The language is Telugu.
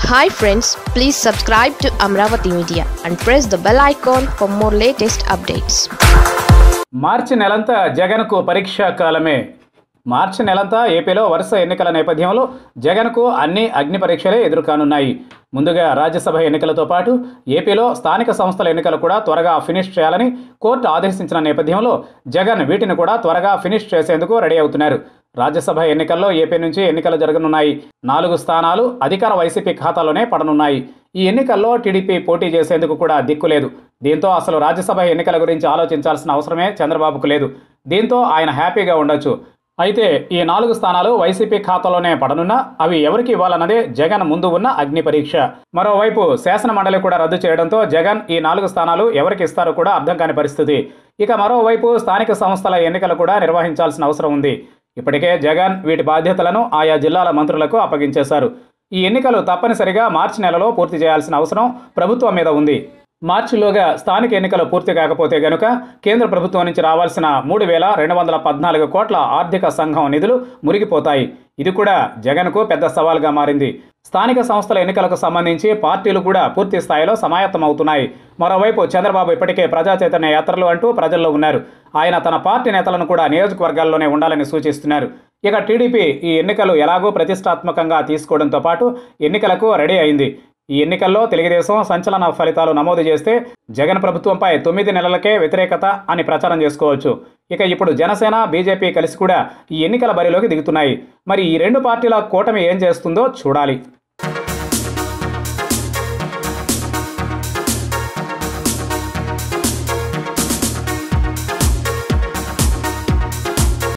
hi friends please subscribe to Amaravati media and press the bell icon for more latest updates మార్చి నెలంతా జగన్కు పరీక్షా కాలమే మార్చి నెలంతా ఏపీలో వరుస ఎన్నికల నేపథ్యంలో జగన్కు అన్ని అగ్ని పరీక్షలే ఎదురుకానున్నాయి ముందుగా రాజ్యసభ ఎన్నికలతో పాటు ఏపీలో స్థానిక సంస్థల ఎన్నికలు కూడా త్వరగా ఫినిష్ చేయాలని కోర్టు ఆదేశించిన నేపథ్యంలో జగన్ వీటిని కూడా త్వరగా ఫినిష్ చేసేందుకు రెడీ అవుతున్నారు రాజ్యసభ ఎన్నికల్లో ఏపీ నుంచి ఎన్నికలు జరగనున్నాయి నాలుగు స్థానాలు అధికార వైసీపీ ఖాతాలోనే పడనున్నాయి ఈ ఎన్నికల్లో టీడీపీ పోటీ చేసేందుకు కూడా దిక్కులేదు దీంతో అసలు రాజ్యసభ ఎన్నికల గురించి ఆలోచించాల్సిన అవసరమే చంద్రబాబుకు లేదు దీంతో ఆయన హ్యాపీగా ఉండొచ్చు అయితే ఈ నాలుగు స్థానాలు వైసీపీ ఖాతాలోనే పడనున్నా అవి ఎవరికి ఇవ్వాలన్నదే జగన్ ముందు ఉన్న అగ్ని పరీక్ష మరోవైపు శాసన మండలి కూడా రద్దు చేయడంతో జగన్ ఈ నాలుగు స్థానాలు ఎవరికి ఇస్తారో కూడా అర్థం కాని పరిస్థితి ఇక మరోవైపు స్థానిక సంస్థల ఎన్నికలు కూడా నిర్వహించాల్సిన అవసరం ఉంది ఇప్పటికే జగన్ వీటి బాధ్యతలను ఆయా జిల్లాల మంత్రులకు అప్పగించేశారు ఈ ఎన్నికలు తప్పనిసరిగా మార్చి నెలలో పూర్తి చేయాల్సిన అవసరం ప్రభుత్వం మీద ఉంది మార్చిలోగా స్థానిక ఎన్నికలు పూర్తి కాకపోతే గనుక కేంద్ర ప్రభుత్వం నుంచి రావాల్సిన మూడు వేల రెండు వందల పద్నాలుగు కోట్ల ఆర్థిక సంఘం నిధులు మురిగిపోతాయి ఇది కూడా జగన్కు పెద్ద సవాల్గా మారింది స్థానిక సంస్థల ఎన్నికలకు సంబంధించి పార్టీలు కూడా పూర్తి స్థాయిలో సమాయత్తమవుతున్నాయి మరోవైపు చంద్రబాబు ఇప్పటికే ప్రజా చైతన్య యాత్రలు అంటూ ప్రజల్లో ఉన్నారు ఆయన తన పార్టీ నేతలను కూడా నియోజకవర్గాల్లోనే ఉండాలని సూచిస్తున్నారు ఇక టీడీపీ ఈ ఎన్నికలు ఎలాగో ప్రతిష్టాత్మకంగా తీసుకోవడంతో పాటు ఎన్నికలకు రెడీ అయింది ఈ ఎన్నికల్లో తెలుగుదేశం సంచలన ఫలితాలు నమోదు చేస్తే జగన్ ప్రభుత్వంపై తొమ్మిది నెలలకే వ్యతిరేకత అని ప్రచారం చేసుకోవచ్చు ఇక ఇప్పుడు జనసేన బీజేపీ కలిసి కూడా ఈ ఎన్నికల బరిలోకి దిగుతున్నాయి మరి ఈ రెండు పార్టీల కూటమి ఏం చేస్తుందో చూడాలి